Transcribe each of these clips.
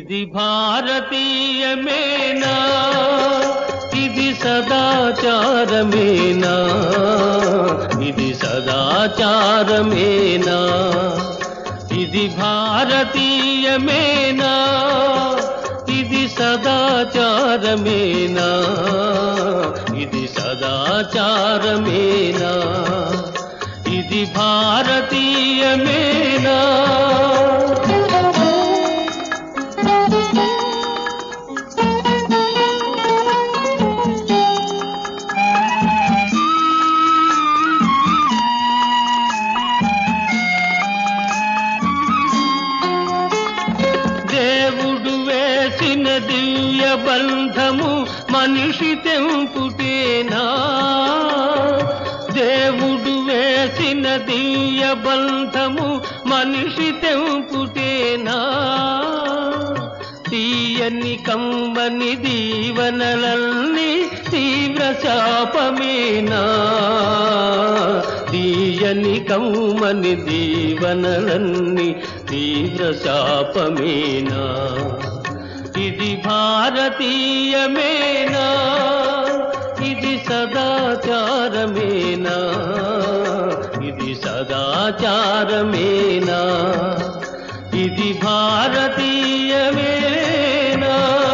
ఇది భారతీయమేనా ఇది సదాచారమేనా ఇది సదాచారమేనా ఇది భారతీయమేనా ఇది సదాచారమేనా ఇది సదాచారమేనా ఇది భారతీయమేనా దేవుడు వేసిన దివ్య బంధము మనిషి తెంపుటేనా దేవుడు వేసిన దివ్య బంధము మనిషి తెంపుటేనా తీయని కమ్మని దీవనలన్నీ తీవ్ర శాపమేనా తీయని కమ్మని దీవనలన్నీ తీవ్ర శాపమేనా ఇది భారతీయమేనా ఇది సదాచారమేనా ఇది సదాచారమేనా ఇది భారతీయమేనా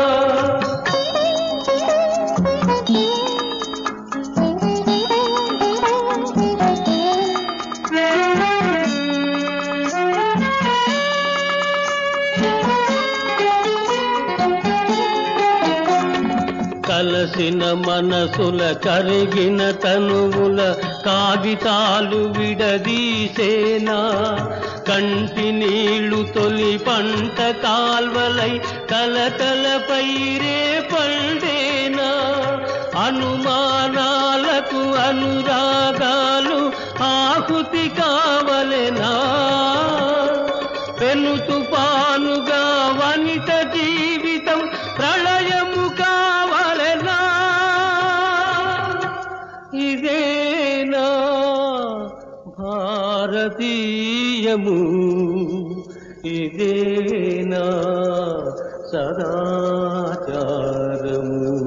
కలసిన మనసుల కరిగిన తనువుల కాగితాలు విడదీసేనా కంటి నీళ్లు తొలి పంట కాల్వలై కలకలపై రే పండేనా అనుమానాలకు అనురాగాలు ఆహుతి కావలెనా పెను తుపానుగా వనిత జీవితం ప్రళయము కావలెనా ఇదేనా భారతీయము ఇదేనా సదాచారము